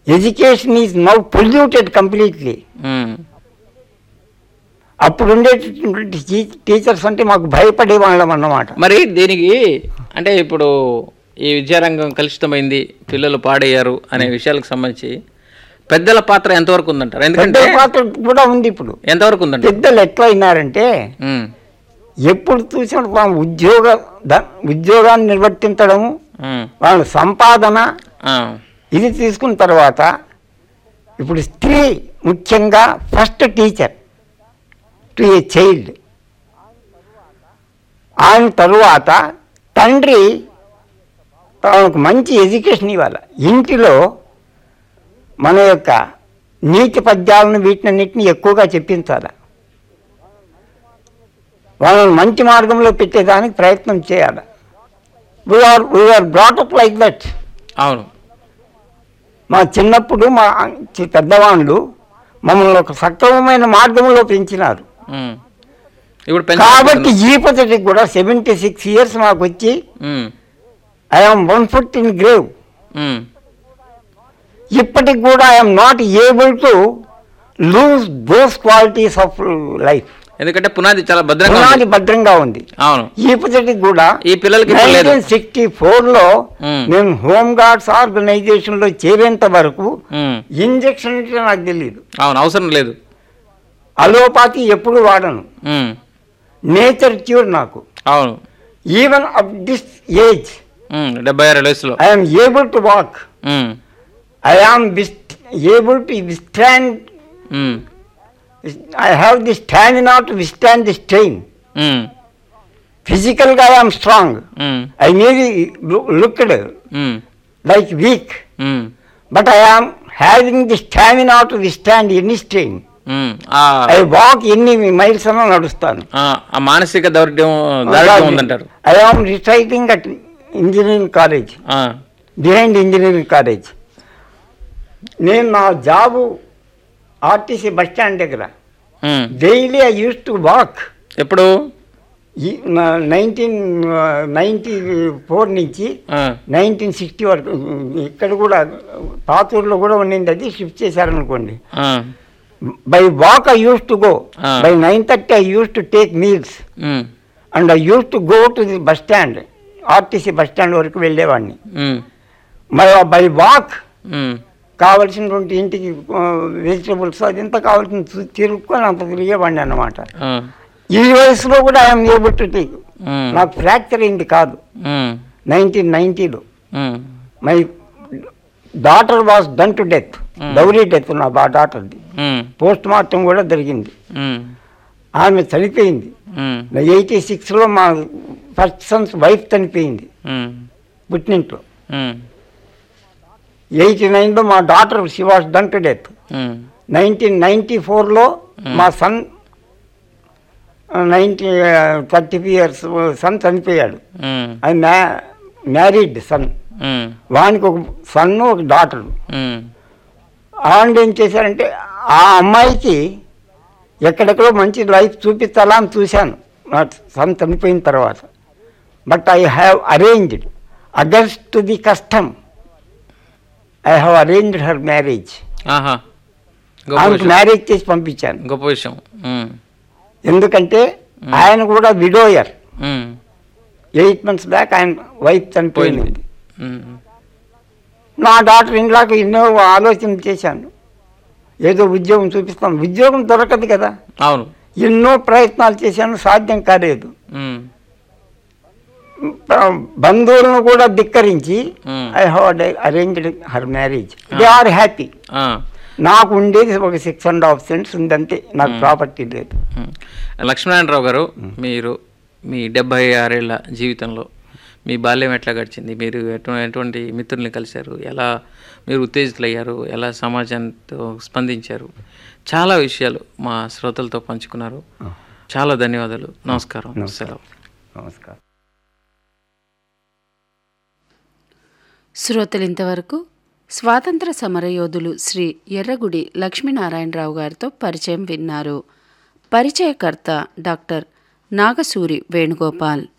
Education is now polluted completely um. అప్పుడు ఉండేటటువంటి tea- teachers అంటే మాకు భయపడే వాళ్ళం అన్నమాట మరి దీనికి అంటే ఇప్పుడు ఈ విద్యారంగం కలుషితమైంది పిల్లలు పాడయ్యారు అనే విషయాలకు సంబంధించి పెద్దల పాత్ర ఎంతవరకు ఉందంటారు ఎందుకంటే పెద్దల పాత్ర కూడా ఉంది ఇప్పుడు ఎంతవరకు ఉందంటారు పెద్దలు ఎట్లా అయినారంటే ఉమ్. ఎప్పుడు చూసిన వాళ్ళ ఉద్యోగ ద- ఉద్యోగాన్ని నిర్వర్తించడము ఉమ్. వాళ్ళ సంపాదన ఆ. ఇది తీసుకున్న తర్వాత ఇప్పుడు స్త్రీ ముఖ్యంగా first teacher to a child ఆయన తరువాత తండ్రి తనకు మంచి ఎడ్యుకేషన్ ఇవ్వాలి ఇంటిలో మన యొక్క నీతి పద్యాలను వీటినన్నిటిని ఎక్కువగా చెప్పించాలి వాళ్ళని మంచి మార్గంలో పెట్టేదానికి ప్రయత్నం చేయాలి we're we're brought up like that అవును మా చిన్నప్పుడు మా చి- పెద్దవాళ్ళు మమ్మల్ని ఒక సక్రమమైన మార్గంలో పెంచినారు ఉమ్. ఇప్పుడు కాబట్టి పెంచ ఈ పద్ధతికి కూడా సెవెంటీ సిక్స్ ఇయర్స్ మాకు వచ్చి um. I'm one foot in grave um. ఇప్పటికి కూడా I'm not able to lose those qualities of life ఎందుకంటే పునాది చాలా భద్రంగా ఉంది. పునాది భద్రంగా ఉంది అవును ఈ పద్ధతికి కూడా ఈ పిల్లలకి ఇప్పుడు లేదు నైన్టీన్ సిక్స్టీ ఫోర్లో మ్మ్. నేను హోమ్ గార్డ్స్ ఆర్గనైజేషన్లో చేరేంత వరకు ఉమ్. ఇంజక్షన్ అంటే నాకు తెలియదు అవును అవసరం లేదు అలోపతి ఎప్పుడు వాడను ఉమ్. నేచర్ క్యూర్ నాకు అవును even up this age um. డెబ్బై ఆరు వయసులో I'm able to walk um. I am able to withstand um. I have the stamina to withstand the strain um. ఫిజికల్గా I'm strong um. I maybe looked um. Like weak um. But I am having the stamina to withstand any strain um. Ah I walk ఎన్ని miles అన్నా నడుస్తాను ఆ ఆ మానసిక దౌర్యం దారిద్ర్యం ఉందంటారు I am residing at engineering college ah. Behind engineering college నేను నా జాబు ఆర్టీసీ బస్ స్టాండ్ దగ్గర um. Daily I use to walk ఎప్పుడు నైన్టీన్ నైంటీ ఫోర్ నుంచి ఆ. నైన్టీన్ సిక్స్టీ వరకు ఇక్కడ కూడా పాతూరులో కూడా ఉండింది అది షిఫ్ట్ చేశారనుకోండి ah. By walk I use to go Ah. By nine thirty I use to take meals um. And I use to go to the bus stand RTC bus stand వరకు వెళ్ళేవాడిని ఉమ్. మరి బై వాక్ ఉమ్. కావలసినటువంటి ఇంటికి vegetables అదంతా కావాల్సిన తి- తిరుక్కొని అంత తిరిగేవాడిని అన్నమాట ఆ. ఈ వయసులో కూడా I'm able to take um. నాకు ఫ్రాక్చర్ అయింది కాదు ఉమ్. నైన్టీన్ నైన్టీలో um. My daughter was done to death Hmm. Dowry death నా బా డాటర్ది ఉమ్. పోస్ట్ మార్టం కూడా జరిగింది ఉమ్. ఆమె చనిపోయింది ఉమ్. ఎయిటీ సిక్స్లో మా ఫస్ట్ సన్స్ వైఫ్ చనిపోయింది ఉమ్. పుట్టినింట్లో ఉమ్. ఎయిటీ నైన్లో మా daughter she was done to death um. Nineteen ninety ఫోర్లో మా son ninety thirty years son చనిపోయాడు ఉమ్. అది మ్యా మ్యారీడ్ సన్ ఉమ్. వానికి ఒక సన్ ఒక డాటర్ ఉమ్. ఆవిడ ఏం చేశారంటే ఆ అమ్మాయికి ఎక్కడెక్కడో మంచి లైఫ్ చూపించాలా అని చూశాను నా సన్ చనిపోయిన తర్వాత but I have arranged against the custom I have arranged her marriage ఆహా గొప్ప ఆమెకు విషయం మ్యారేజ్ చేసి పంపించాను గొప్ప విషయం ఉమ్. ఎందుకంటే ఆయన కూడా widower um. Eight months back ఆయన వైఫ్ చనిపోయింది పోయింది ఉమ్. నా డాక్టర్ ఇంట్లోకి ఎన్నో ఆలోచన చేశాను ఏదో ఉద్యోగం చూపిస్తాం ఉద్యోగం దొరకదు కదా అవును ఎన్నో ప్రయత్నాలు చేశాను సాధ్యం కాలేదు ఉమ్. ప- బంధువులను కూడా ధిక్కరించి um. I have arranged her marriage they are happy ah. నాకు ఉండేది ఒక సిక్స్ అండ్ హాఫ్ సెంట్స్ ఉందంతే నాకు ప్రాపర్టీ లేదు ఉమ్. లక్ష్మీనారాయణరావు గారు మీరు మీ డెబ్బై ఆరేళ్ల జీవితంలో మీ బాల్యం ఎట్లా గడిచింది మీరు ఎటు ఎటువంటి మిత్రుల్ని కలిశారు ఎలా మీరు ఉత్తేజితులయ్యారు ఎలా సమాజంతో స్పందించారు చాలా విషయాలు మా శ్రోతలతో పంచుకున్నారు చాలా ధన్యవాదాలు నమస్కారం సెలవు నమస్కారం శ్రోతలు ఇంతవరకు స్వాతంత్ర సమరయోధులు శ్రీ ఎర్రగుడి లక్ష్మీనారాయణరావు గారితో పరిచయం విన్నారు పరిచయకర్త డాక్టర్ నాగసూరి వేణుగోపాల్